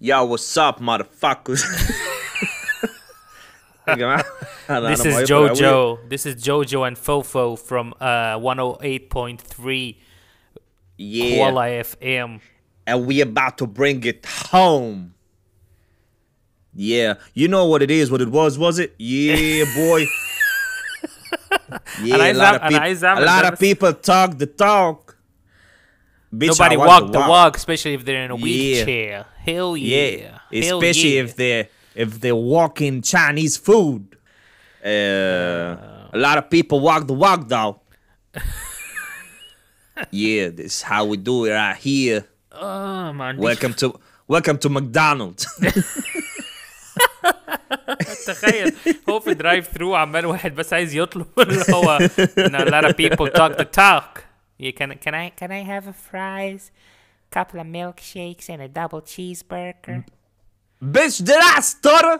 Yo, what's up, motherfuckers? يا جماعة أنا This أنا is مهيبر أوي. Jojo. This is Jojo and Fofo from uh, 108.3 Yeah. Kuala FM. And we about to bring it home. Yeah. You know what it is, what it was, was it? Yeah, boy. yeah, a عايز lot أعمل- of أنا people, عايز a أعمل lot ده of بس- people talk the talk. Bitch, Nobody I want walk to the walk, especially if they're in a Yeah. wheelchair. Hell yeah. Yeah, Hell especially yeah. if they're if they're walking Chinese food. Uh, a lot of people walk the walk though. yeah, this is how we do it right here. اه ما عنديش Welcome to welcome to McDonald's. تخيل هو في درايف ثرو عمال واحد بس عايز يطلب اللي هو ان a lot of people talk the talk. Yeah, can can I can I have a fries, couple of milkshakes and a double cheeseburger? Bitch, did I stutter?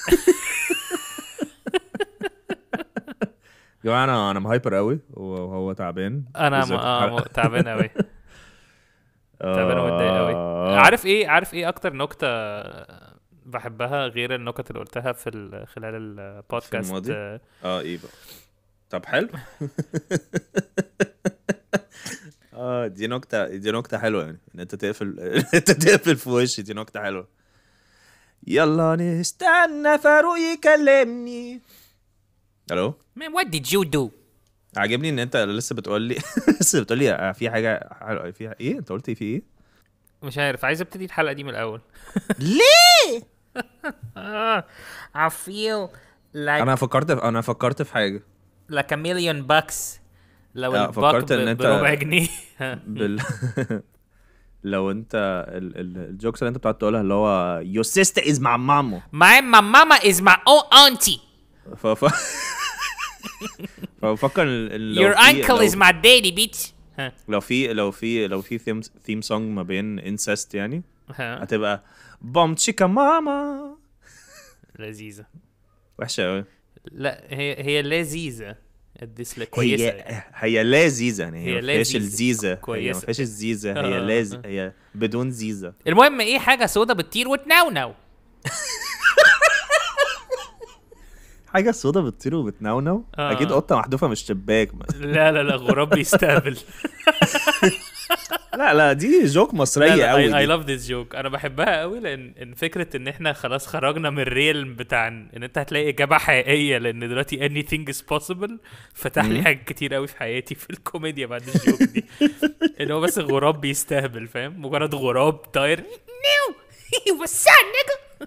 يا جماعه انا انا مهايبر قوي وهو تعبان انا بالذات م- آه، الحلقة. م- تعبان قوي تعبان ومتضايق قوي آه. عارف ايه عارف ايه اكتر نكته بحبها غير النكت اللي قلتها في ال- خلال البودكاست الماضي؟ آه، اه ايه بقى طب حلو اه دي نكته دي نكته حلوه يعني ان انت تقفل ان انت تقفل في وشي دي نكته حلوه يلا نستنى فاروق يكلمني الو Man, what did you do? عاجبني ان انت لسه بتقول لي لسه بتقول لي آه، في حاجه حلوه في ايه انت قلت في ايه مش عارف عايز ابتدي الحلقه دي من الاول ليه آه, I feel like انا فكرت في انا فكرت في حاجه like a million bucks لو آه، الباك فكرت إن ب- أنت- بربع جنيه بال لو انت ال... ال... الجوكس اللي انت بتقعد تقولها اللي هو your sister is my mama My my mama is my own auntie. ف ف فبفكر ال- ال- لو Your في- uncle لو- is my daddy, bitch. ها لو في لو في لو في ثيم ثيم سونج ما بين انسست يعني ها هتبقى بوم تشيكا ماما لذيذة. وحشه قوي لا هي هي لذيذة. الدسلة كويسة. يعني. هي هي لذيذه يعني هي هي ما فيهاش لذيذة. الزيزه هي ما كويسة. فيهاش الزيزه آه، هي آه، لاز آه. هي بدون زيزه المهم ايه حاجة سودا بتطير وتنونو. حاجه السودا بتطير وبتنونو آه. اكيد قطه محذوفه من الشباك لا لا لا غراب بيستهبل. لا لا دي جوك لا مصريه لا قوي I, I دي. love this joke انا بحبها قوي لان إن فكره ان احنا خلاص خرجنا من الريل بتاع ان إن انت هتلاقي اجابه حقيقيه لان دلوقتي anything is possible فتح لي حاجات كتير قوي في حياتي في الكوميديا بعد الجوك دي ان هو بس غراب بيستهبل فاهم مجرد غراب طاير نيو what's up nigga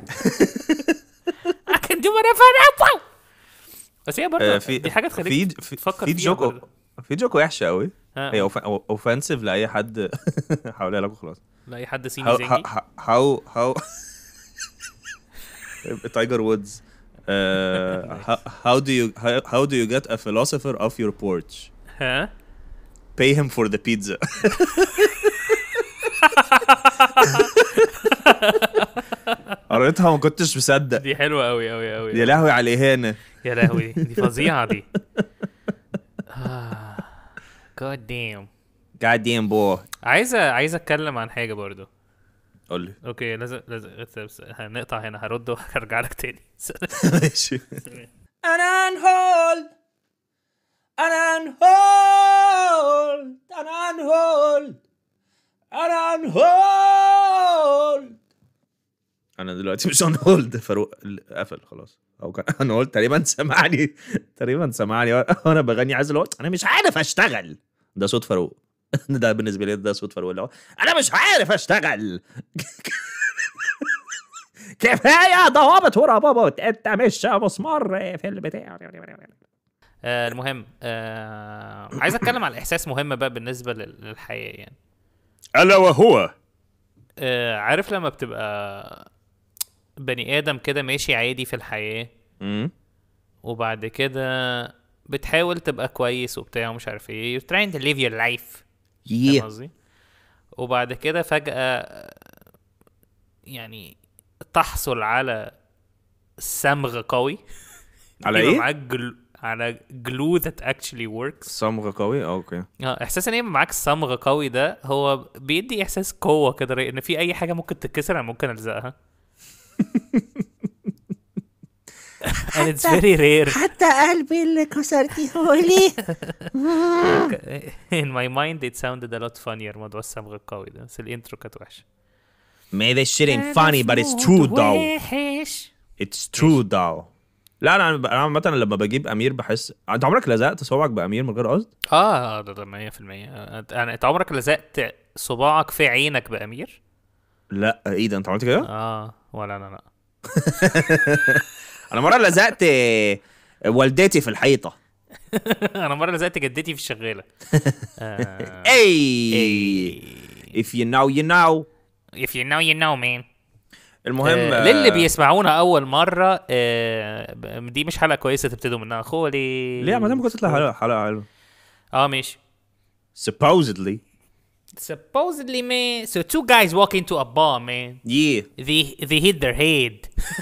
I can do whatever I want بس هي برضه آه، في دي حاجه في تخليك في, تفكر في فيها جوك برضه. في جوك وحشه قوي ها. هي اوفنسيف لاي حد هقولها لكم خلاص لاي حد صيني هاو زيي هاو هاو تايجر وودز how do you how, how do you get a philosopher off your porch ها pay him for the pizza قريتها وما كنتش مصدق دي حلوه قوي قوي قوي يا لهوي على الاهانه يا لهوي دي فظيعة دي جاد دام God damn boy عايز عايز اتكلم عن حاجة برضو قول لي اوكي لازم لازم بس هنقطع هنا هرد وهرجع لك تاني ماشي انا انهول انا انهول انا انهول انا انهول انا دلوقتي مش انهولد فاروق قفل خلاص او كان انهولد تقريبا سمعني تقريبا سمعني وانا بغني عايز اللي هو انا مش عارف اشتغل ده صوت فاروق ده بالنسبه لي ده صوت فاروق اللي هو انا مش عارف اشتغل كفايه ضوابط وربابط انت مش مسمار في البتاع آه المهم آه عايز اتكلم على احساس مهم بقى بالنسبة لل- للحياة يعني الا وهو آه عارف لما بتبقى بني ادم كده ماشي عادي في الحياة امم وبعد كده بتحاول تبقى كويس وبتاع ومش عارف ايه you're trying to live your life فاهم قصدي؟ وبعد كده فجأة يعني تحصل على صمغ قوي على يبقى ايه؟ معاك جل... على glue that actually works صمغ قوي اه اوكي اه احساس ان يبقى معاك صمغ قوي ده هو بيدي احساس قوه كده ان في اي حاجه ممكن تتكسر انا ممكن الزقها and it's very rare حتى قلبي اللي كسرتيه لي in my mind it sounded a lot funnier موضوع الصمغ القوي ده بس الانترو كانت وحشه May this shit ain't funny but it's true though وحش It's true though لا لا انا أنا عامة لما بجيب امير بحس انت عمرك لزقت صوابعك بامير من غير قصد؟ اه ده ده 100% انت يعني انت عمرك لزقت صباعك في عينك بامير؟ لا ايه ده انت عملت كده؟ اه ولا انا لا انا مرة لزقت آه، والدتي في الحيطة انا مره لزقت جدتي في الشغاله آه. اي if you know you know if you know you know man المهم آه، للي بيسمعونا اول مره آه ب- دي مش حلقه كويسه تبتدوا منها خولي ليه ما دام كنت تطلع حلقة حلقة حلوة اه ماشي supposedly supposedly man so two guys walk into a bar man yeah they they hit their head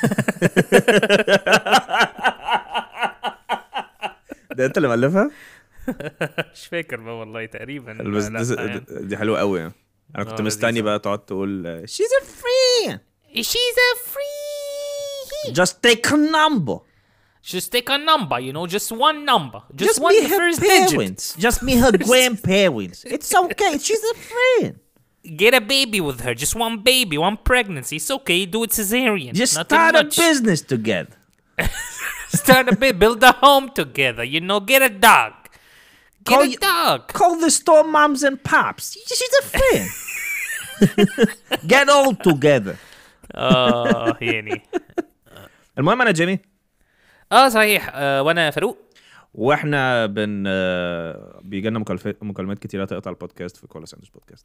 ده انت اللي مألفها؟ مش فاكر بقى والله تقريبا بس لا، دي, يعني. دي حلوة قوي يعني انا كنت آه، مستني لذيذة. بقى تقعد تقول آه، she's a friend she's a free just take a number just take a number you know just one number just, just one be her first digit parents just be her grandparents it's okay she's a friend get a baby with her just one baby one pregnancy it's okay do it cesarean just Nothing start a much. business together start a bit build a home together you know get a dog get Call a y- dog call the store moms and pops she's a friend get all together اه يعني المهم انا جيمي اه صحيح آه وانا فاروق واحنا بن آه، بيجي لنا مكالفات مكالمات كتيره تقطع البودكاست في كولا ساندويتش بودكاست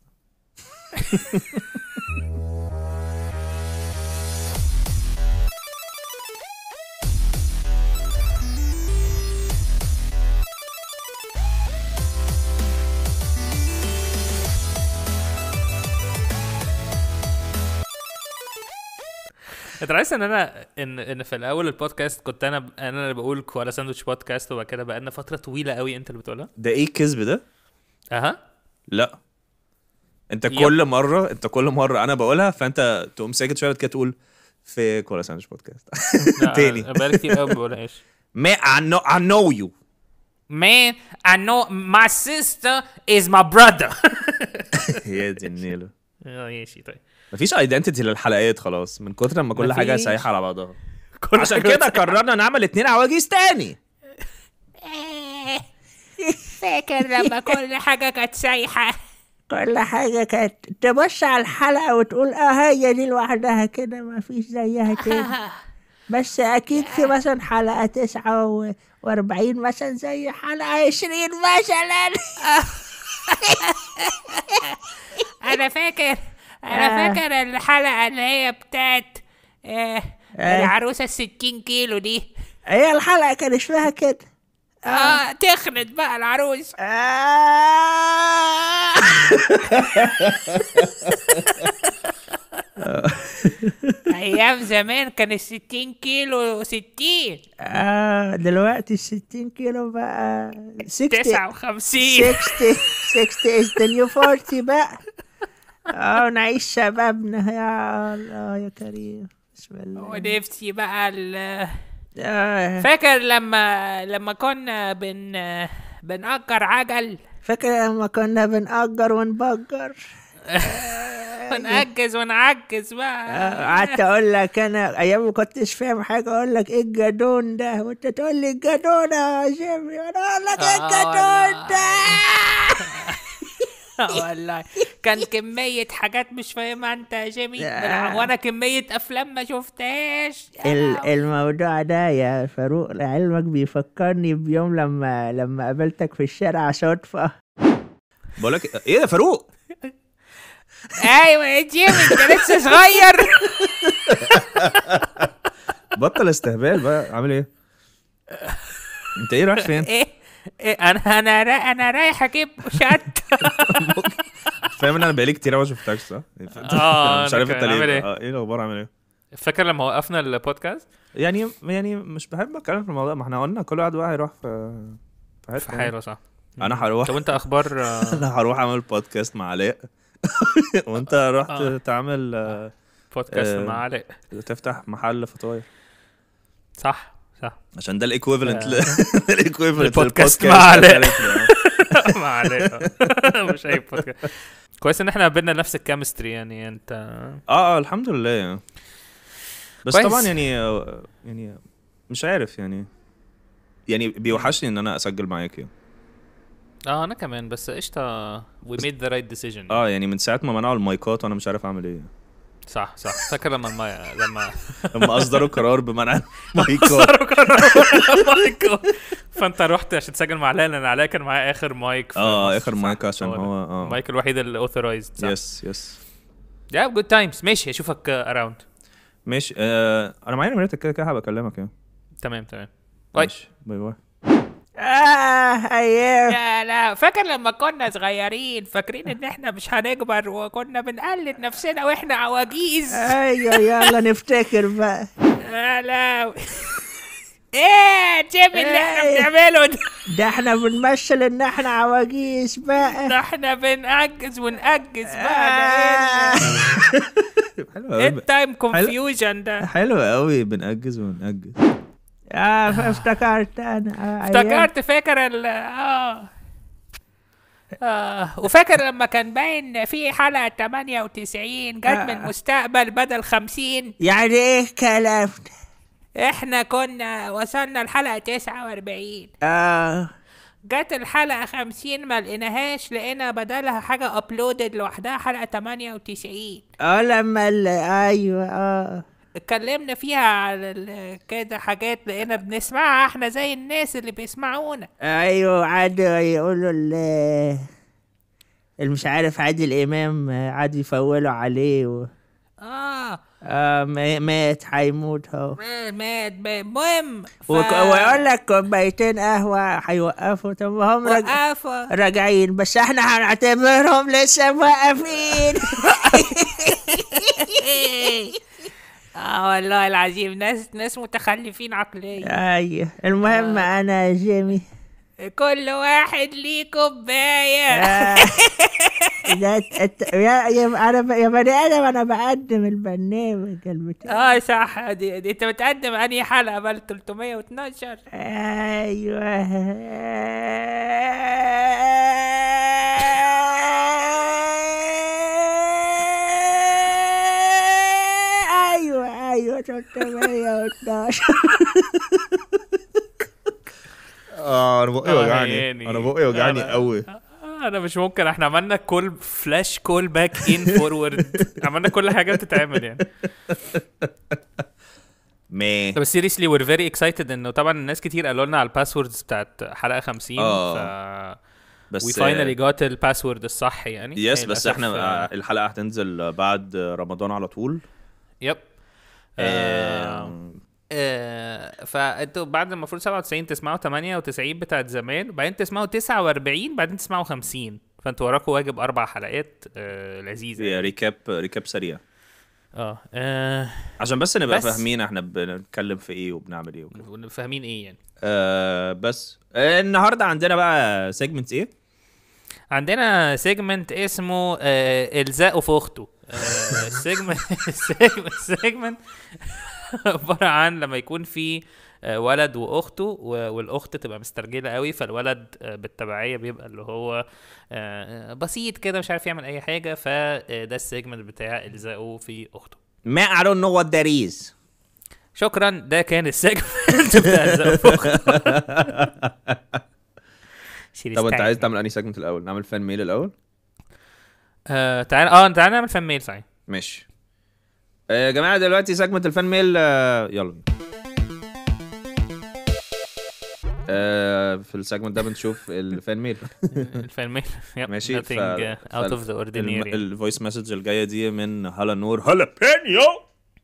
انت عارف ان انا ان ان في الاول البودكاست كنت انا انا اللي بقول كوالا ساندويتش بودكاست وبعد كده بقى لنا فتره طويله قوي انت اللي بتقولها ده ايه الكذب ده؟ اها لا انت يب. كل مره انت كل مره انا بقولها فانت تقوم ساكت شويه بعد كده تقول في كولا ساندويتش بودكاست لا، تاني بقالي كتير قوي ما بقولهاش ما I know I know you Man, I know my sister is my brother. هي دي النيلة اه ماشي طيب مفيش ايدنتيتي للحلقات خلاص من كتر ما كل حاجه مفيش. سايحه على بعضها كل عشان حاجة كده قررنا نعمل اتنين عواجيز تاني فاكر لما كل حاجة كانت سايحة كل حاجة كانت تبص على الحلقة وتقول اه هي دي لوحدها كده ما فيش زيها تاني بس أكيد في مثلا حلقة تسعة و... وأربعين مثلا زي حلقة عشرين مثلا انا فاكر انا فاكر الحلقه اللي هي بتاعت آه آه. العروسه الستين كيلو دي هي الحلقة كان اسمها كده اه تخنت بقى العروس آه. ايام زمان كان الستين كيلو ستين آه دلوقتي الستين كيلو بقى 60 تسعة وخمسين 60 60 is the new 40 بقى اه نعيش شبابنا يا الله يا كريم بسم الله ونفسي بقى ال- آه. فاكر لما لما كنا بن بنأجر عجل فاكر لما كنا بنأجر ونبجر ونأجز ونعجز بقى آه، قعدت اقول لك انا ايام ما كنتش فاهم حاجه اقول لك ايه الجدون ده وانت تقول لي الجدون يا جيمي وانا اقول لك ايه آه، الجدون ده والله كان كمية حاجات مش فاهمها انت يا جيمي آه. بالع- وانا كمية افلام ما شفتهاش يا ال- لهوي. الموضوع ده يا فاروق لعلمك بيفكرني بيوم لما لما قابلتك في الشارع صدفه بقول لك ايه يا فاروق ايوه يا جيمي انت لسه صغير بطل استهبال بقى عامل ايه انت ايه رايح فين ايه إيه انا انا را... انا رايح اجيب شط فاهم ان انا بقالي كتير قوي ما شفتكش صح آه، مش أنا عارف كمان. انت ليه عامل إيه؟ آه، ايه الاخبار عامل ايه فاكر لما وقفنا البودكاست يعني يعني مش بحب اتكلم في الموضوع ما احنا قلنا كل واحد واحد يروح في في حته في حاله صح انا هروح طب انت اخبار آه، انا هروح اعمل بودكاست مع علاء وانت رحت آه. تعمل آه، بودكاست آه. مع علاء تفتح محل فطاير صح صح عشان ده الايكويفالنت آه. الايكويفالنت البودكاست مع علاء. مع علاء مش اي بودكاست كويس ان احنا قابلنا نفس الكيمستري يعني انت اه اه الحمد لله يعني بس كويس. طبعا يعني آه، يعني مش عارف يعني يعني بيوحشني ان انا اسجل معاك يعني اه انا كمان بس قشطه we made the right decision اه يعني من ساعه ما منعوا المايكات وانا مش عارف اعمل ايه صح صح فاكر لما الماي... لما لما اصدروا قرار بمنع المايكات صاروا قرروا مايك فانت رحت عشان تسجل مع علاء لان علاء كان معايا اخر مايك في اه مصر. اخر صح، مايك عشان ده. هو اه المايك الوحيد اللي اوثرايزد صح يس يس يا جود تايمز ماشي اشوفك اراوند ماشي آه انا معايا نمرتك كده كده هبقى اكلمك يعني تمام تمام باي ماشي باي باي اه ايام لا لا فاكر لما كنا صغيرين فاكرين ان احنا مش هنكبر وكنا بنقلد نفسنا واحنا عواجيز ايوه يلا نفتكر بقى لا لا ايه جيمي اللي احنا إيه. بنعمله ده ده احنا بنمثل ان احنا عواجيز بقى ده احنا بنأجز ونأجز آه. بقى حلو ده ايه قوي التايم كونفيوجن ده حلو قوي بنأجز ونأجز اه افتكرت انا آه، أيام. افتكرت فاكر ال اه آه وفاكر لما كان باين في حلقة 98 جت آه. من المستقبل بدل 50 يعني ايه الكلام ده احنا كنا وصلنا الحلقة 49 اه جت الحلقة 50 ما لقيناهاش لقينا بدلها حاجة ابلودد لوحدها حلقة 98 اه لما ال- ايوه اه اتكلمنا فيها على ال- كده حاجات لقينا بنسمعها احنا زي الناس اللي بيسمعونا ايوه عادوا يقولوا ال اللي مش عارف عادل امام آه، عادوا يفولوا عليه و... اه اه ما- مات هيموت هو مات مات المهم ف... وك- ويقول لك كوبايتين قهوه هيوقفوا طب ما هم رج... وقفة راجعين بس احنا هنعتبرهم لسه موقفين اه والله العظيم ناس ناس متخلفين عقليا ايوه المهم انا جيمي كل واحد ليه كوباية آه. ده الت- يا يا انا ب- يا بني ادم انا بقدم البرنامج البتاع اه صح دي, دي انت بتقدم انهي حلقة بقى 312 ايوه ايوه ايوه 312 اه انا بقي آه، وجعني يعني. انا بقي وجعني أنا- قوي آه، انا مش ممكن احنا عملنا كول فلاش كول باك ان فورورد عملنا كل حاجه بتتعمل يعني ما بس سيريسلي وير فيري اكسايتد انه طبعا الناس كتير قالوا لنا على الباسوردز بتاعت حلقه 50 آه. ف بس وي فاينلي جوت الباسورد الصح يعني يس هي بس للأسف، احنا آه، آه، الحلقه هتنزل بعد رمضان على طول يب آه، آم، آه، فانتوا بعد المفروض 97 تسمعوا 98 بتاعت زمان وبعدين تسمعوا 49 بعدين تسمعوا 50 فانتوا وراكوا واجب اربع حلقات آه لذيذه هي يعني. ريكاب ريكاب سريع اه آه، عشان بس نبقى بس- فاهمين احنا بنتكلم في ايه وبنعمل ايه وكده فاهمين ايه يعني آه بس آه النهارده عندنا بقى سيجمنت ايه عندنا سيجمنت اسمه آه الزقه في اخته آه السيجمنت السيجمنت عباره عن لما يكون في آه، ولد واخته و- والاخت تبقى مسترجله قوي فالولد آه، بالتبعيه بيبقى اللي هو آه، بسيط كده مش عارف يعمل اي حاجه فده السيجمنت بتاع الزقه في اخته ما I don't know what that is شكرا ده كان السيجمنت بتاع الزقه في اخته شيل طب انت استعجل. عايز تعمل انهي سيجمنت الاول نعمل فان ميل الاول آه تعال اه تعال نعمل فان ميل صحيح ماشي آه، يا جماعه دلوقتي سيجمنت الفان ميل آه، يلا بينا. آه، في السيجمنت ده بنشوف الفان ميل الفان ميل يب ماشي nothing uh, out of the ordinary الفويس مسج الجايه دي من هلا نور هلا بينيو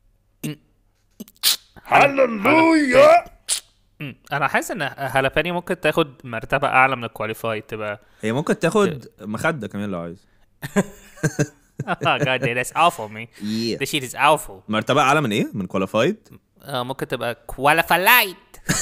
هللويا مم. انا حاسس ان هالاباني ممكن تاخد مرتبه اعلى من الكواليفاي تبقى هي ممكن تاخد مخده كمان لو عايز oh god that's awful man Yeah. the shit is awful مرتبة أعلى من إيه؟ من كواليفايد؟ آه ممكن تبقى qualified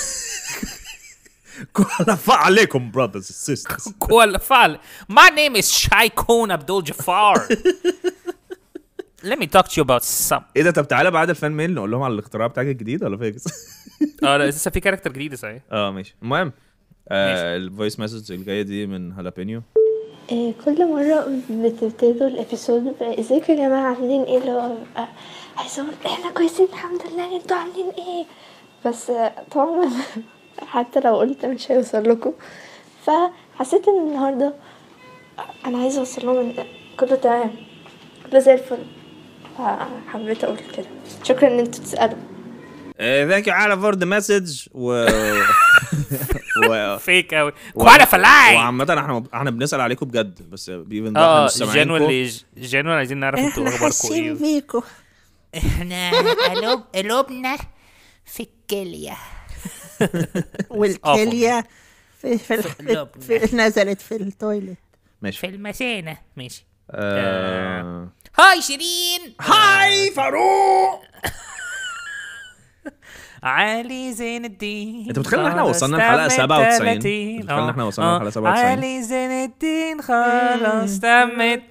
كواليفاي عليكم brothers and sisters qualified my name is Shaikun Abdul Jafar let me talk to you about some إيه ده طب تعالى بعد الفان ميل نقول لهم على الاختراع بتاعك الجديد ولا فاكس؟ اه لا لسه في كاركتر جديد صحيح اه ماشي المهم آه الفويس مسج الجاية دي من هالابينيو إيه، كل مرة بتبتدوا الابيسود ب- ازيكم يا جماعة عاملين ايه اللي هو ببقى عايزة اقول احنا كويسين الحمد لله انتوا عاملين ايه بس آه، طبعا حتى لو قلت مش هيوصل لكم فحسيت ان النهاردة انا عايزة اوصل لهم ان كله تمام كله زي الفل فحبيت اقول كده شكرا ان انتوا تسألوا ثانك يو على فور ذا مسج و و فيك قوي و- qualified وعامة احنا احنا بنسأل عليكم بجد بس ايفن اه جنولي جنولي عايزين نعرف انتوا احنا اخباركم حاسين ايه بيكو احنا قلوب قلوبنا في الكلية والكلية في في, الح... في, في نزلت في التويلت في ماشي المثانة ماشي آه، هاي شيرين هاي فاروق علي زين الدين أنت متخيل إن إحنا خلاص وصلنا لحلقة تمت 97 30. متخيل إن إحنا آه، وصلنا آه. لحلقة 97 علي زين الدين خلاص تمت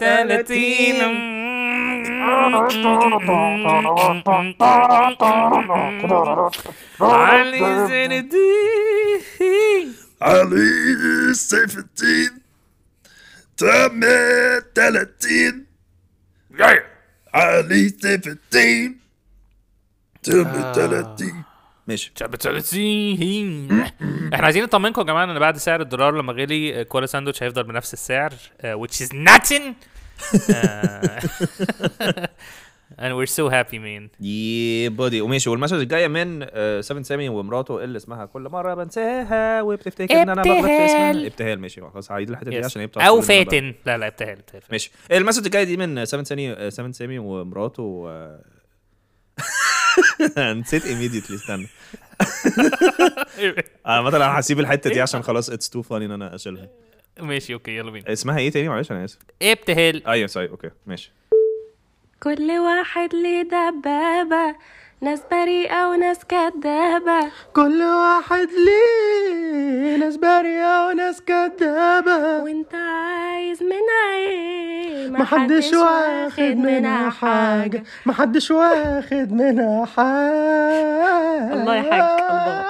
30 علي زين الدين علي سيف الدين تم 30 علي سيف الدين تم 30 ماشي شعب 30 احنا عايزين نطمنكم يا جماعه ان بعد سعر الدولار لما غلي آه، كولا ساندوتش هيفضل بنفس السعر uh, which is nothing uh, and we're so happy man يي بودي وماشي والمسج الجايه من آه، سفن سامي ومراته اللي اسمها كل مره بنساها وبتفتكر ان انا بغلط في اسمها ابتهال. ابتهال ماشي خلاص هعيد الحته دي Yes. عشان هي بتاعت او كل مرة بقى. فاتن لا لا ابتهال ابتهال ماشي المسج الجايه دي من سفن سامي آه، سفن سامي ومراته و... نسيت immediately استنى انا مثلا هسيب الحته دي عشان خلاص اتس تو فاني ان انا اشيلها ماشي اوكي يلا بينا اسمها ايه تاني معلش انا اسف ابتهال ايوه سوري اوكي ماشي كل واحد ليه دبابة ناس بريئة وناس كدابة كل واحد ليه ناس بريئة وناس كدابة وانت عايز منها ايه محدش واخد منها حاجة محدش واخد منها حاجة الله يا حاج، الله.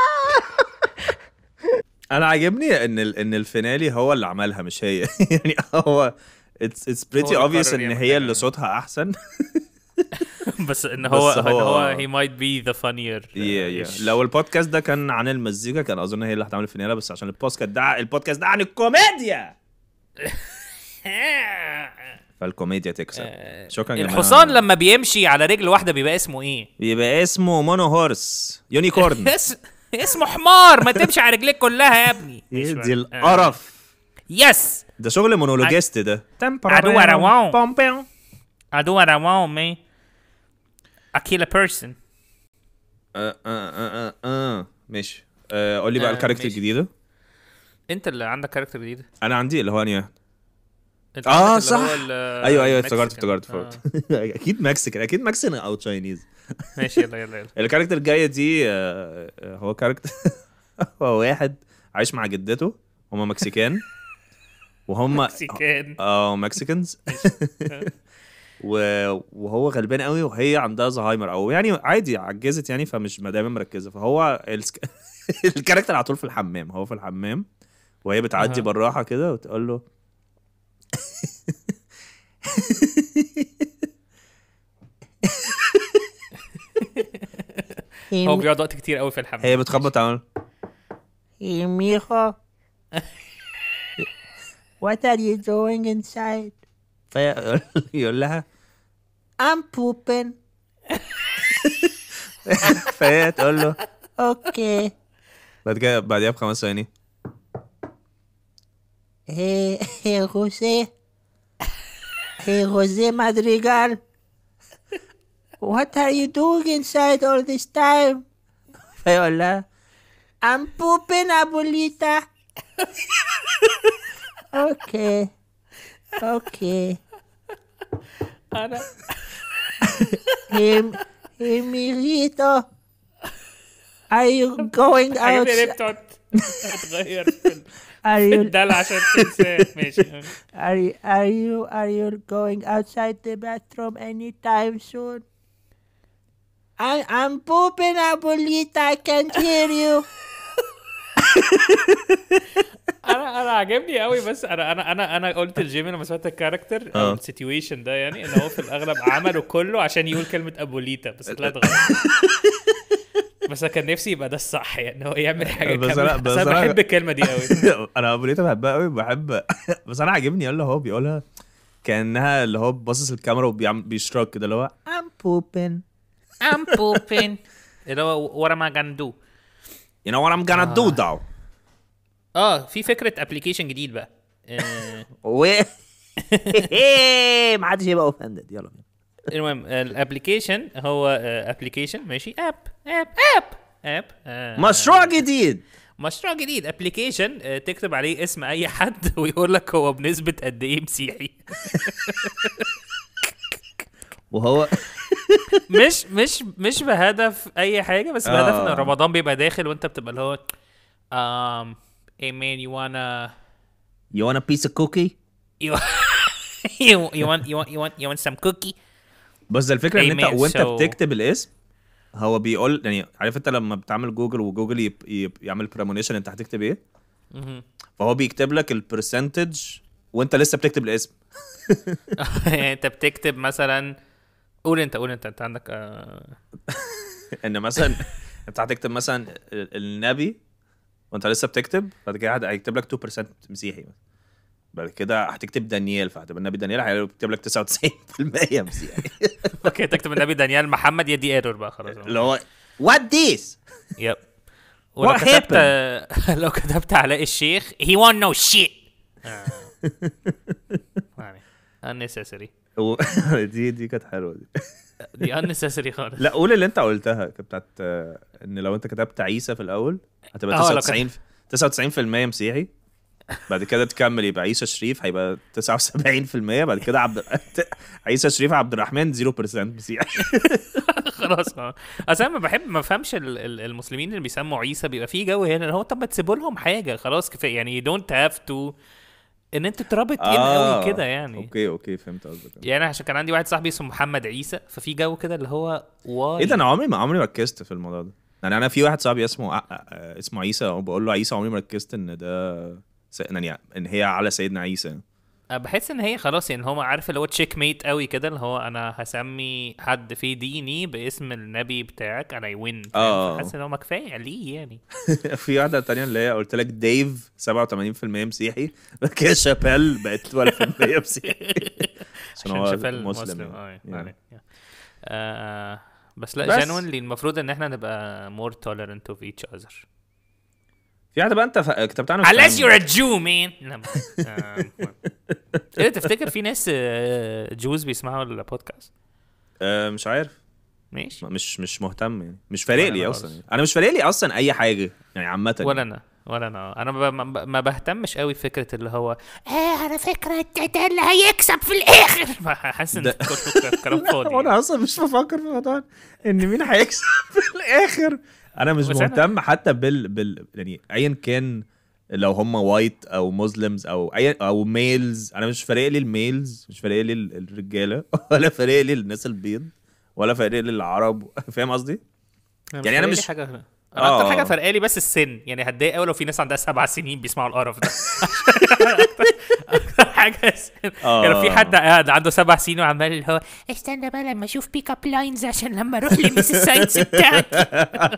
انا عاجبني ان ال... ان الفينالي هو اللي عملها مش هي يعني هو اتس اتس بريتي هو اللي اوبفيوس قرر ان يعمل هي كده. اللي صوتها احسن بس ان هو بس ان هو- هو he might be the funnier يا يا لو البودكاست ده كان عن المزيكا كان اظن هي اللي هتعمل الفينالي بس عشان البودكاست ده البودكاست ده عن الكوميديا فالكوميديا تكسب شكرا جدا الحصان لما بيمشي على رجل واحده بيبقى اسمه ايه بيبقى اسمه مونو هورس يونيكورن اس... اسمه حمار ما تمشي على رجليك كلها يا ابني إيه دي القرف يس ده شغل مونولوجيست ده عدو روان. I do what I want man I kill a person آه، آه، آه، آه، آه. ماشي آه، قول لي بقى آه، الكاركتر ماشي. الجديده انت اللي عندك كاركتر جديد انا عندي اللي هو انهي واحد؟ انت اه عندك اللي صح هو ال- ايوه ايوه افتكرت Mexican. افتكرت آه. افتكرت اكيد مكسيكان اكيد مكسيكان او تشاينيز ماشي يلا يلا يلا الكاركتر الجايه دي آه، آه، هو كاركتر هو واحد عايش مع جدته هما مكسيكان وهم مكسيكان اه مكسيكانز و- وهو غلبان قوي وهي عندها زهايمر او يعني عادي عجزت يعني فمش دايما مركزه فهو السك... الكاركتر على طول في الحمام هو في الحمام وهي بتعدي أها. بالراحه كده وتقول له هو بيقعد وقت كتير قوي في الحمام هي بتخبط على Hey, mijo. What are you doing inside? فيقول لها I'm pooping. فهي تقول له Okay. بعد كده بعديها بخمس ثواني Hey, hey, Jose. Hey, Jose Madrigal. What are you doing inside all this time? فيقول لها I'm pooping, abuelita. okay. Okay. انا Hey, hey, Mirito. Are you going الحاجات اللي out? بتقعد تتغير في ال- Are في you الدلع عشان تنساه ماشي are you are you are you going outside the bathroom anytime soon? I I'm pooping, Abuelita. I can't hear you. انا انا عاجبني قوي بس انا انا انا انا قلت لجيمي لما سمعت الكاركتر او آه. السيتويشن ده يعني ان هو في الاغلب عمله كله عشان يقول كلمه ابوليتا بس طلعت غلط بس انا كان نفسي يبقى ده الصح يعني هو يعمل حاجه بس كامله أنا- بس بس انا أنا- بحب الكلمه دي قوي انا ابوليتا بحبها قوي بحب بس انا عاجبني اللي هو بيقولها كانها اللي هو باصص الكاميرا وبيعمل بيشرك كده اللي هو I'm pooping. I'm pooping اللي هو what am I gonna do you know what I'm gonna do now اه في فكره ابلكيشن جديد بقى آه، و ما حدش يبقى اوفندد يلا بينا المهم الابلكيشن هو ابلكيشن ماشي اب اب اب اب آه، مشروع جديد مشروع جديد ابلكيشن تكتب عليه اسم اي حد ويقول لك هو بنسبه قد ايه مسيحي وهو مش مش مش بهدف اي حاجه بس بهدف ان آه. رمضان بيبقى داخل وانت بتبقى اللي هو um hey man you wanna you want a piece of cookie you you, you want you want you want you want some cookie بس الفكره ان Hey, انت man, وانت so- بتكتب الاسم هو بيقول يعني عارف انت لما بتعمل جوجل وجوجل يب يب يعمل بريمونيشن انت هتكتب ايه فهو بيكتب لك البرسنتج وانت لسه بتكتب الاسم يعني انت بتكتب مثلا قول انت قول انت انت عندك آه ان مثلا انت هتكتب مثلا ال- النبي وانت لسه بتكتب بعد كده هيكتب لك 2% مسيحي مثلا بعد كده هتكتب دانيال فهتبقى النبي دانيال هيكتب لك 99% مسيحي اوكي تكتب النبي دانيال محمد يا دي ايرور بقى خلاص اللي هو وات ذيس يب ولو What كتبت لو كتبت علاء الشيخ he won't know shit آه. يعني unnecessary دي دي كانت حلوه دي دي unnecessary خالص لا قول اللي انت قلتها كانت بتاعت آه، ان لو انت كتبت عيسى في الاول هتبقى اه، لو 99 99% مسيحي بعد كده تكمل يبقى عيسى شريف هيبقى 79% بعد كده عبد عيسى شريف عبد الرحمن 0% مسيحي خلاص اه اصل انا ما بحب ما بفهمش ال- ال- المسلمين اللي بيسموا عيسى بيبقى في جو هنا اللي هو طب ما تسيبوا لهم حاجه خلاص كفايه يعني you don't have to ان انتوا ترابط ان قوي كده يعني اوكي اوكي فهمت قصدك يعني أنا عشان كان عندي واحد صاحبي اسمه محمد عيسى ففي جو كده اللي هو واي ايه ده انا عمري ما عمري ما ركزت في الموضوع ده يعني انا في واحد صاحبي اسمه ع- آه، اسمه عيسى وبقول له عيسى عمري ما ركزت ان ده س- يعني ان هي على سيدنا عيسى أه بحس ان هي خلاص يعني هو عارف اللي هو تشيك ميت قوي كده اللي هو انا هسمي حد في ديني باسم النبي بتاعك انا يوين اه. حاسس ان هو ما كفايه ليه يعني في واحده تانية اللي هي قلت لك ديف 87% مسيحي بعد كده شابيل بقت 12% مسيحي عشان عشان هو شافال مسلم مسلم يعني. اه Yeah. يعني. آه بس لا بس. جنونلي المفروض ان احنا نبقى more tolerant of each other في واحده بقى انت ف... كتبت عنها unless في- you're a Jew man لا آه، ايه تفتكر في ناس جوز بيسمعوا البودكاست آه مش عارف ماشي مش مش مهتم يعني مش فارق ولا لي أنا اصلا خالص. يعني. انا مش فارق لي اصلا اي حاجه يعني عامه ولا انا ولا انا انا ما, ما, ما بهتمش قوي فكره اللي هو ايه على فكرة ده اللي هيكسب في الاخر حاسس ان ده- كله كلام فاضي وانا اصلا مش بفكر في الموضوع ان مين هيكسب في الاخر انا مش بس أنا- مهتم حتى بال بال يعني ايا كان لو هم وايت او مسلمز او اي او ميلز انا مش فارق لي الميلز مش فارق لي ال- الرجاله ولا فارق لي الناس البيض ولا فارق لي العرب فاهم قصدي؟ يعني أنا فارق لي مش- حاجه انا آه. اكتر حاجه فرقالي بس السن يعني هتضايق قوي لو في ناس عندها سبع سنين بيسمعوا القرف ده اكتر حاجه السن. يعني لو في حد قاعد عنده سبع سنين وعمال اللي هو استنى بقى لما اشوف بيك اب لاينز عشان لما اروح لميس الساينس بتاعتي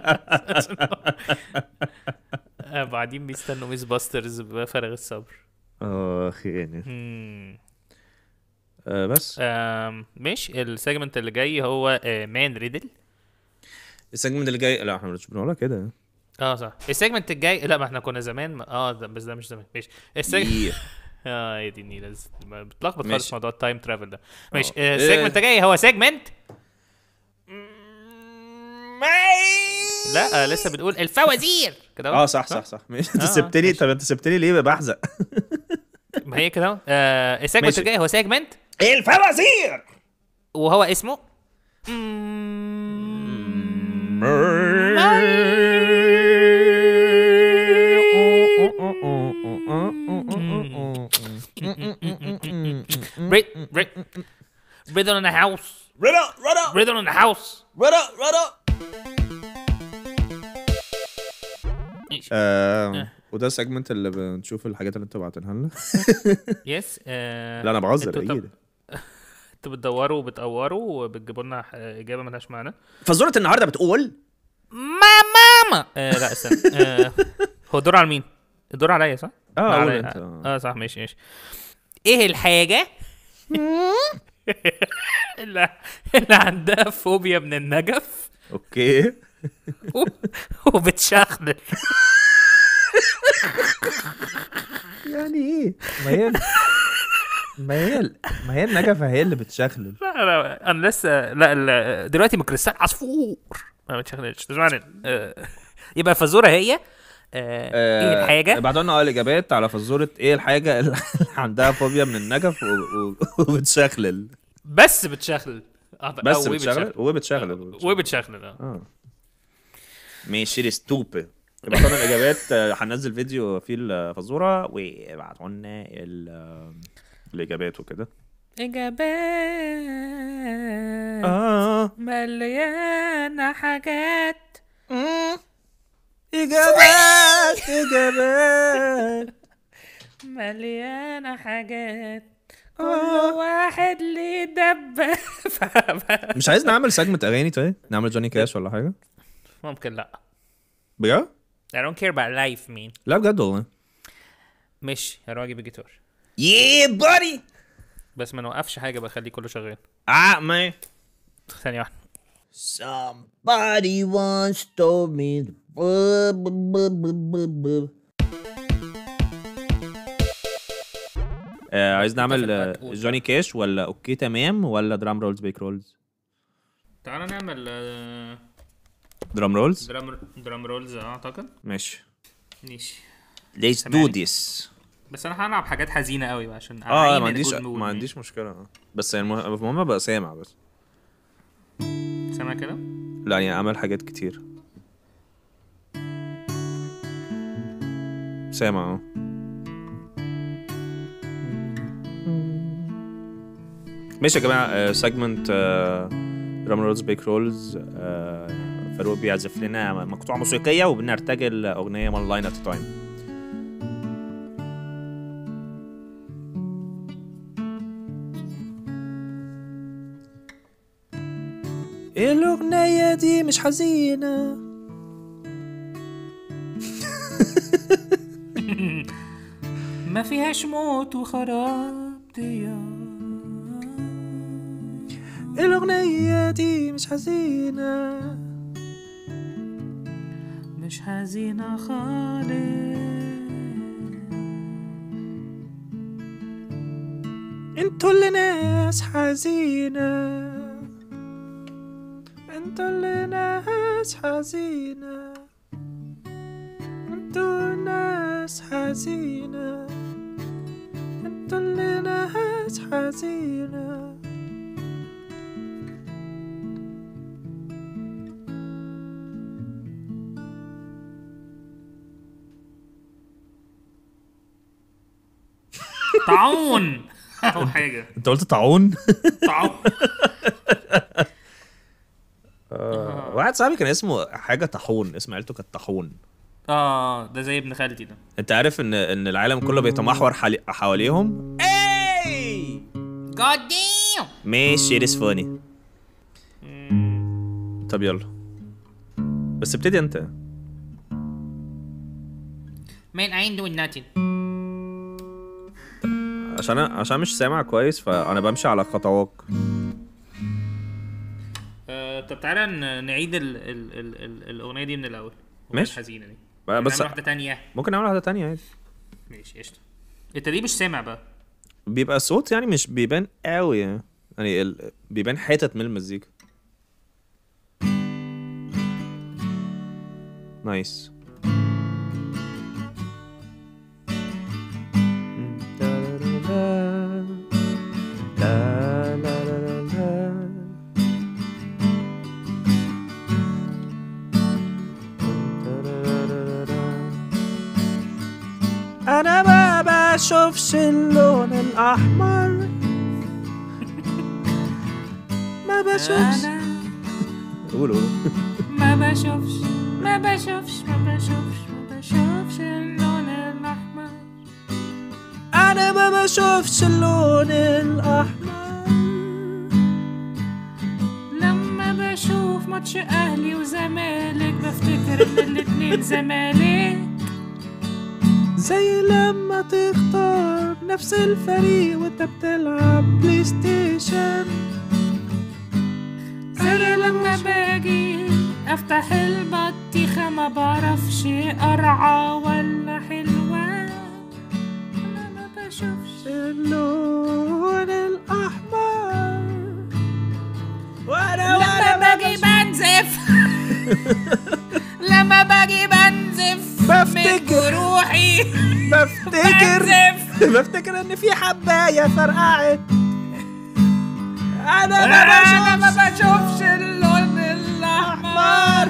آه، بعدين بيستنوا ميس باسترز بفارغ الصبر اخ يعني مم. آه بس آم، ماشي السيجمنت اللي جاي هو مان ريدل السيجمنت اللي جاي لا احنا مش بنقولها كده اه صح السيجمنت الجاي لا ما احنا كنا زمان ما- اه ده بس ده مش زمان ماشي السيجمنت إيه. اه يا دي النيلة ما بتلخبط خالص ماشي. موضوع التايم ترافل ده ماشي آه. آه، السيجمنت الجاي هو سيجمنت لا آه، لسه بنقول الفوازير كده أهو. اه صح صح صح ماشي انت آه، سبتني طب انت سبتني ليه بحزق ما هي كده أهو. آه، السيجمنت ماشي. الجاي هو سيجمنت الفوازير وهو اسمه Bread, bread, bread on the house. Riddle, riddle, Bread on the house. riddle, riddle. آه وده سيجمنت اللي بنشوف الحاجات اللي انتوا بعتنها لنا يس لا انا بهزر انتوا طب- اكيد انتوا بتدوروا وبتقوروا وبتجيبوا لنا ح- اجابه ملهاش معنى فزورة النهارده بتقول ما ماما آه لا استنى آه هو الدور على مين؟ الدور عليا صح؟ اه لا، قول عليا. انت اه صح ماشي ماشي ايه الحاجة اللي, اللي عندها فوبيا من النجف اوكي و- وبتشخلل يعني ايه ما هي ما هي ما هي النجفه هي اللي بتشخلل لا لا انا لسه لا لا دلوقتي من كريستال عصفور ما بتشخللش تسمعني آه، يبقى فزورة هي آه ايه الحاجة بعد قلنا اه الاجابات على فزوره ايه الحاجه اللي عندها فوبيا من النجف و- و- وبتشخلل بس بتشخلل آه، بس أو بتشغل وبتشغل وبتشخلل اه اه ماشي ستوب ابعتوا لنا الاجابات آه، هننزل فيديو فيه الفزوره وابعتوا لنا ال- آه، الاجابات وكده اجابات اه مليانه حاجات اجابات اجابات مليانه حاجات كل واحد ليه دبه مش عايز نعمل سجمة اغاني طيب نعمل جوني كاش ولا حاجه ممكن لا بجد I don't care about life مين لا بجد والله ماشي هروح اجيب الجيتار Yeah buddy بس ما نوقفش حاجه بخليه كله شغال Ah man ثانيه واحده Somebody once told me the bub, bub, bub, bub, bub. آه عايز نعمل اتفق آه، معاك، قول. جوني كاش ولا اوكي تمام ولا درام رولز بيك رولز تعالى نعمل آه، درام رولز درام درام رولز اعتقد ماشي ماشي let's do سامعني؟ this بس انا هلعب حاجات حزينه قوي بقى عشان اه أعين ما عنديش الجود مود. ما عنديش مشكله آه. بس يعني المهم المهم ابقى سامع بس سامع كده لا يعني اعمل حاجات كتير سامع اه ماشي يا جماعه سيجمنت رام رولز بيك رولز فاروق بيعزف لنا مقطوعه موسيقيه وبنرتجل اغنيه one line at a time الأغنية دي مش حزينة ما فيهاش موت وخراب ديار الأغنية دي مش حزينة مش حزينه خالص انتوا اللي ناس حزينة انتوا اللي ناس حزينة انتوا ناس حزينة انتوا اللي ناس حزينة طاعون اول حاجه انت قلت طاعون طاعون واحد صاحبي كان اسمه حاجة طاحون اسم عيلته كانت طاحون اه ده زي ابن خالتي ده انت عارف ان ان العالم كله بيتمحور حالي- حواليهم جاد دام ماشي it is funny طب يلا بس ابتدي انت Man, I ain't doing nothing. عشان أنا عشان مش سامع كويس فانا بمشي على خطوات آه، طب تعالى ن- نعيد ال ال ال ال الاغنيه دي من الاول الأغنية ماشي. الحزينه دي بس نعمل واحده تانية ممكن نعمل واحده تانية عادي ماشي قشطه انت ليه مش سامع بقى بيبقى الصوت يعني مش بيبان قوي يعني, يعني ال... بيبان حتت من المزيكا نايس بشوفش اللون الأحمر ما بشوفش انا قول قول ما بشوفش ما بشوفش ما بشوفش ما بشوفش اللون الاحمر أنا ما بشوفش اللون الأحمر لما بشوف ماتش اهلي وزمالك بفتكر ان الاتنين زمالك زي لما تختار نفس الفريق وانت بتلعب بلاي ستيشن زي لما باجي افتح البطيخة ما بعرفش قرعة ولا حلوة انا ما بشوفش اللون الأحمر وأنا لما وأنا باجي بنزف لما باجي بنزف بفتكر. من جروحي بفتكر بنزف بفتكر إن في حباية فرقعت أنا ما انا ما بشوفش بشوفش اللون الاحمر أحمر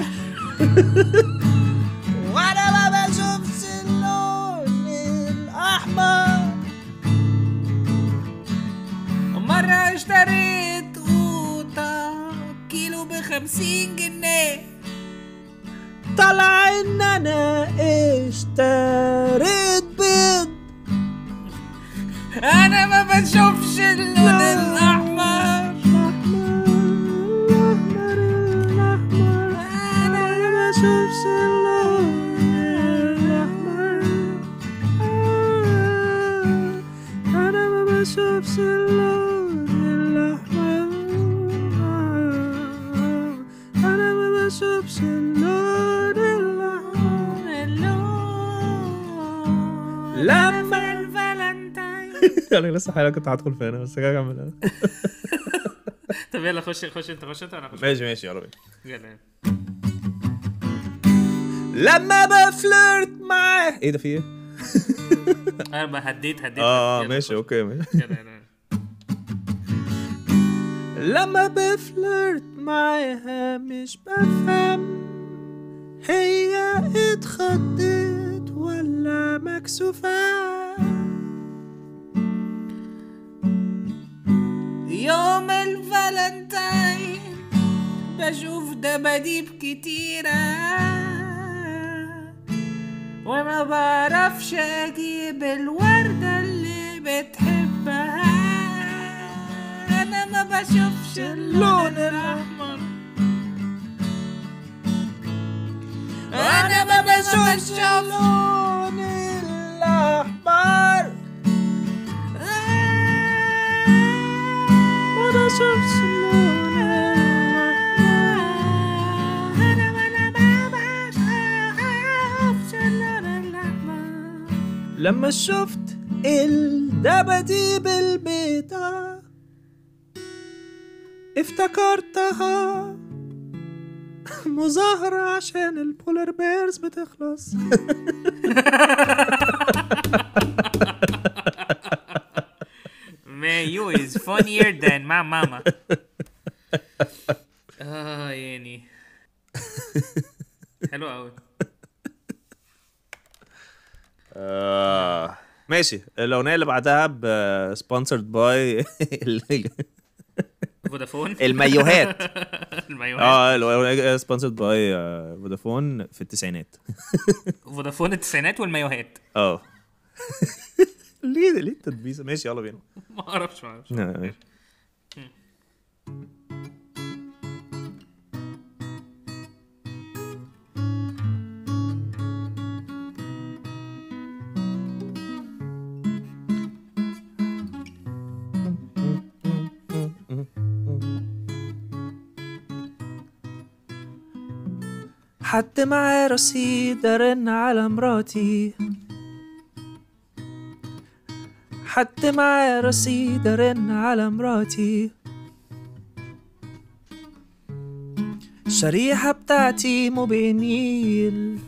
وأنا ما بشوفش اللون الأحمر مرة اشتريت قوطة كيلو بخمسين جنيه طلع إن أنا اشتريت بيض انا ما بشوفش اللون الاحمر الأحمر الأحمر أنا ما بشوفش اللون الأحمر أنا ما بشوفش اللون الأحمر أنا ما بشوفش اللون الأحمر لما الفالنتاين انا لسه حالا كنت هدخل في انا بس هكمل طب يلا خش خش انت خش انت انا خش ماشي ماشي يلا بينا يلا لما بفلرت معاه ايه ده في ايه؟ انا بقى هديت هديت اه يلا ماشي خش. اوكي ماشي يلا يلا لما بفلرت معاها مش بفهم هي اتخضت ولا مكسوفة يوم الفالنتاين بشوف دباديب كتيرة وما بعرفش اجيب الوردة اللي بتحبها انا ما بشوفش اللون الاحمر انا ما بشوفش اللون الأحمر ما بشوفش اللون انا ولا ما بشوفش اللون الاحمر لما شفت الدباديب البيضاء افتكرتها مظاهرة عشان البولار بيرز بتخلص Man, you is funnier than my mama. اه يعني حلو قوي آه. ماشي الاغنيه اللي بعدها ب سبونسرد باي فودافون المايوهات المايوهات اه الاغنيه سبونسرد باي فودافون في التسعينات فودافون التسعينات والمايوهات اه ليه ليه التدبيسه ماشي يلا بينا ما اعرفش ما اعرفش آه. حد معاه رصيد ارن على مراتي حد معاه رصيد ارن على مراتي الشريحة بتاعتي موبينيل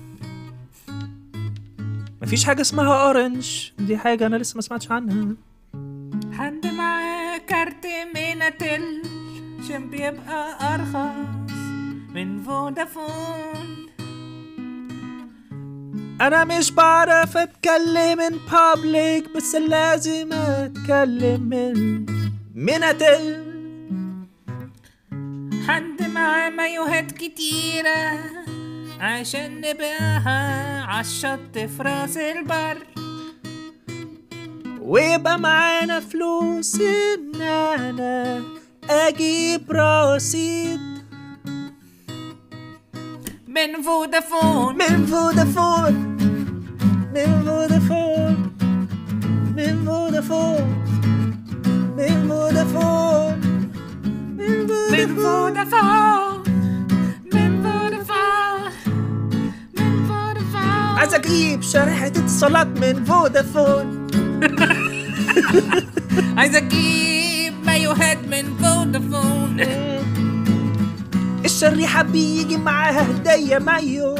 مفيش حاجة اسمها اورنج دي حاجة انا لسه ما سمعتش عنها حد معاه كارت ميناتيل عشان بيبقى ارخص من فودافون انا مش بعرف اتكلم in public بس لازم اتكلم من منتل حد معاه مايوهات كتيرة عشان نبيعها عالشط في راس البر ويبقى معانا فلوس ان انا اجيب رصيد من فودافون من فودافون من فودافون من فودافون من فودافون من من فودافون فودافون من فودافون من فودافون عايز اجيب شريحة اتصالات من فودافون عايز اجيب مايوهات من فودافون الشريحة بيجي معاها هدية مايو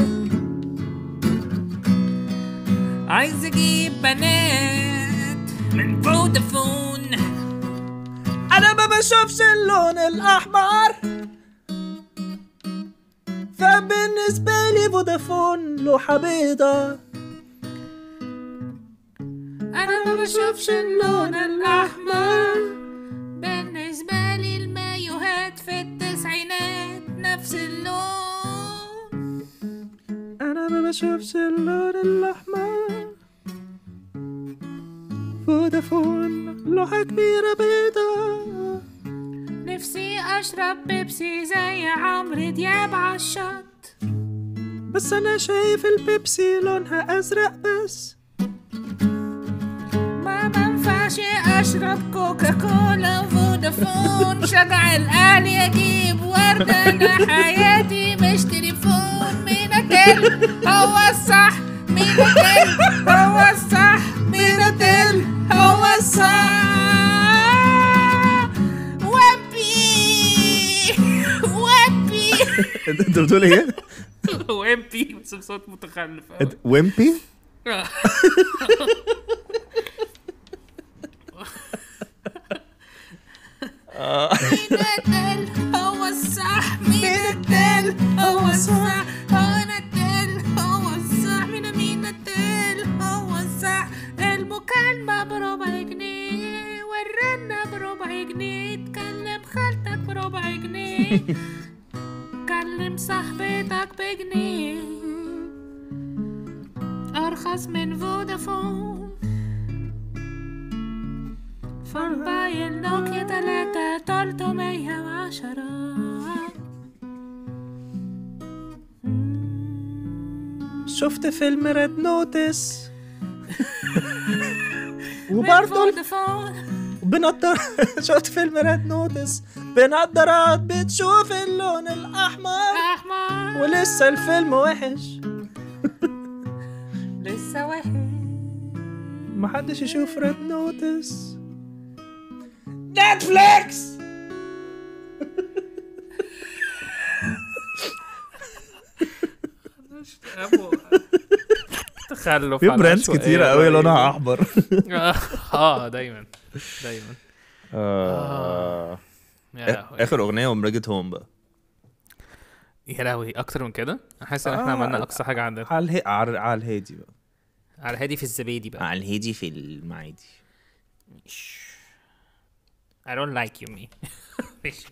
عايز اجيب بنات من فودافون انا ما بشوفش اللون الاحمر فبالنسبة لي فودافون لوحة بيضة انا ما بشوفش اللون الاحمر بالنسبه لي المايوهات في التسعينات نفس اللون انا ما بشوفش اللون الاحمر فودافون لوحة كبيرة بيضة نفسي اشرب بيبسي زي عمرو دياب عالشط بس انا شايف البيبسي لونها ازرق بس ما بنفعش اشرب كوكا كولا فودافون شجع الاهلي اجيب وردة انا حياتي مش تليفون مين اتل هو الصح مين اتل هو الصح مين اتل هو الصح وامبي وامبي انت بتقول ايه؟ وامبي بس بصوت متخلف أوي. ويمبي؟ مين التل هو الصح مين التل هو الصح انا التل هو الصح مين مين التل هو الصح المكالمة بربع جنيه والرنة بربع جنيه تكلم خالتك بربع جنيه كلم صاحبتك بجنيه أرخص من فودافون فموبايل نوكيا تلاتة تلتمية وعشرة شفت فيلم ريد نوتس من وبرضه فودافون بنضر شفت فيلم ريد نوتس بنضارات بتشوف اللون الاحمر أحمر ولسه الفيلم وحش لسه وحش محدش يشوف ريد نوتس نتفليكس تخلف في على براندز عشوائية كتيرة قوي رهيبة. لونها احمر اه دايما دايما آه. يا لهوي اخر اغنيه ومرجت هوم بقى يا لهوي اكتر من كده انا حاسس ان احنا آه، عملنا اقصى حاجه عندنا على الهي... على على الهادي بقى على هادي في الزبادي بقى على الهادي في المعادي I don't like you me ماشي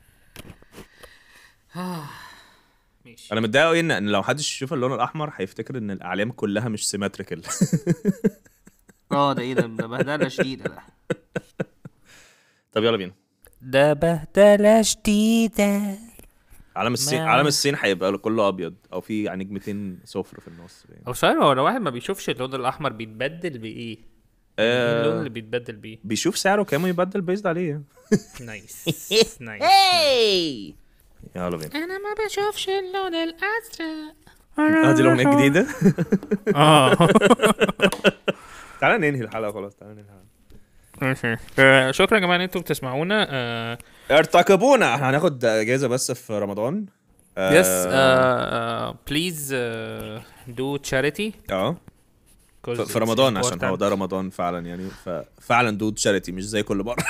آه، ماشي انا متضايق قوي ان إن لو حدش يشوف اللون الاحمر هيفتكر ان الاعلام كلها مش سيمتريكال اه ده ايه ده ده بهدله شديده ده طب يلا بينا ده بهدله شديده علم الصين ما- علم الصين هيبقى كله ابيض او في يعني نجمتين صفر في النص يعني. او سؤال هو لو واحد ما بيشوفش اللون الاحمر بيتبدل بايه؟ ايه اللون اللي آه بيتبدل بيه؟ بيشوف سعره كام ويبدل بيزد عليه نايس نايس يلا بينا أنا ما بشوفش اللون الأزرق اه دي الاغنيه الجديده اه تعالى ننهي الحلقه خلاص تعالى ننهي الحلقه ماشي آه، شكرا يا جماعه ان انتم بتسمعونا آه، ارتقبونا احنا هناخد اجازه بس في رمضان يس بليز دو تشاريتي اه ف- في رمضان عشان هو ده رمضان فعلا يعني ففعلا دود شاريتي مش زي كل مره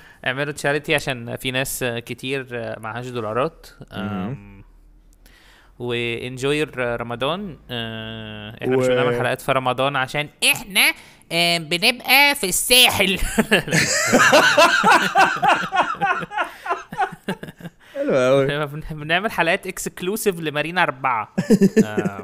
اعملوا تشاريتي عشان في ناس آه، كتير آه، معهاش دولارات آم، وانجوي رمضان آه احنا مش و- بنعمل حلقات في رمضان عشان احنا آه، بنبقى في الساحل حلو قوي بن- بنعمل حلقات اكسكلوسيف لمارينا أربعة آه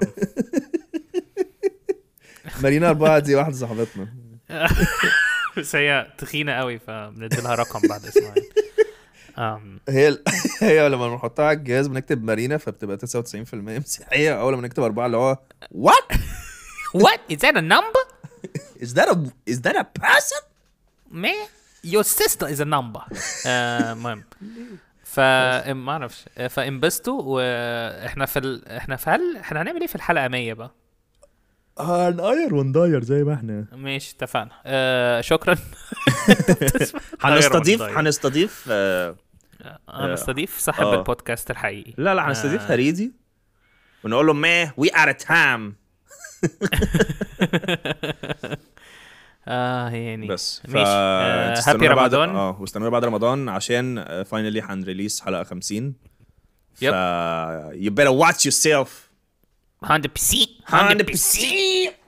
مارينا أربعة دي واحدة صاحبتنا بس هي تخينة قوي فبندي لها رقم بعد اسمها يعني. آم، هي هي لما بنحطها على الجهاز بنكتب مارينا فبتبقى 99% مسيحية أول ما نكتب أربعة اللي هو What? What? Is that a number? Is that a is that a person? Man, Your sister is a number آه، المهم ف ما اعرفش آه، فانبسطوا واحنا في ال... احنا في هل احنا هنعمل ايه في الحلقه 100 بقى هنقير ونداير زي ما احنا ماشي اتفقنا آه شكرا هنستضيف ونداير. هنستضيف آه، هنستضيف صاحب آه. البودكاست الحقيقي لا لا هنستضيف آه. هريدي ونقول له ما وي ار تايم اه يعني بس ماشي آه هابي بعد رمضان اه واستنونا بعد رمضان عشان فاينلي هنريليس حلقه 50 ف يب. you better watch yourself 100% 100%